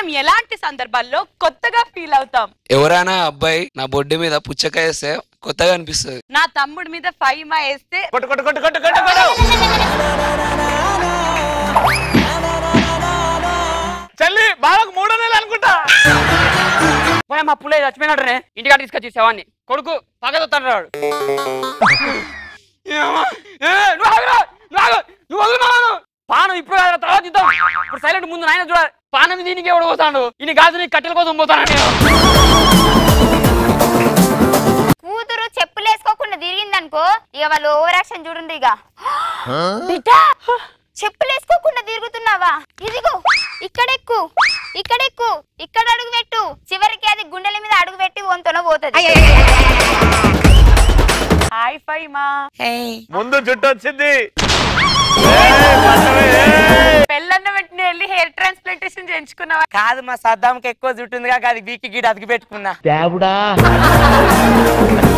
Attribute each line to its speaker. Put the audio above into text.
Speaker 1: మనం ఎలాంటి సందర్భాల్లో కొత్తగా ఫీల్ అవుతాం
Speaker 2: ఎవరైనా అబ్బాయి నా బొడ్డు మీద పుచ్చకాయ వేస్తే కొత్తగా అనిపిస్తుంది
Speaker 1: నా తమ్ముడి మీద ఫైవ్ మా వేస్తే
Speaker 3: కొట్టు కొట్టు కొట్టు కొట్టు కొట్టు కొట్టు చెల్లి బావకు మూడో నెలలు అనుకుంటా
Speaker 4: పోయా మా పుల్లయ్య చచ్చిపోయినట్టునే ఇంటికాడ తీసుకొచ్చి శవాన్ని కొడుకు పగదొత్తాడు రాడు ఏమ్మా? ఏ, నువ్వు ఆగురా, నువ్వు ఆగు, నువ్వు వదిలి మాను. పానం ఇప్పుడు కాదురా, తర్వాత చూద్దాం ఇప్పుడు సైలెంట్ ముందు నాయన చూడాలి పానం దీనికి ఎవడు పోతాడు ఇన్ని గాజు నీకు కట్టెల కోసం పోతాను నేను
Speaker 5: కూతురు చెప్పులు వేసుకోకుండా తిరిగిందనుకో ఇక వాళ్ళు ఓవర్ యాక్షన్ చూడండి ఇక బిడ్డ చెప్పులు వేసుకోకుండా తిరుగుతున్నావా ఇదిగో ఇక్కడెక్కు ఇక్కడెక్కు ఇక్కడ అడుగు పెట్టు చివరికి అది గుండెల మీద అడుగు పెట్టి వంతన పోతుంది
Speaker 1: హాయ్ ఫైవ్ మా
Speaker 3: ముందు జుట్టు వచ్చింది
Speaker 1: పెళ్ళన్న వెంటనే వెళ్ళి హెయిర్ ట్రాన్స్ప్లాంటేషన్ చేయించుకున్నావా
Speaker 4: కాదు మా సద్దాంకి ఎక్కువ జుట్టుంది కాక అది బీకి గీడ అతికి పెట్టుకున్నా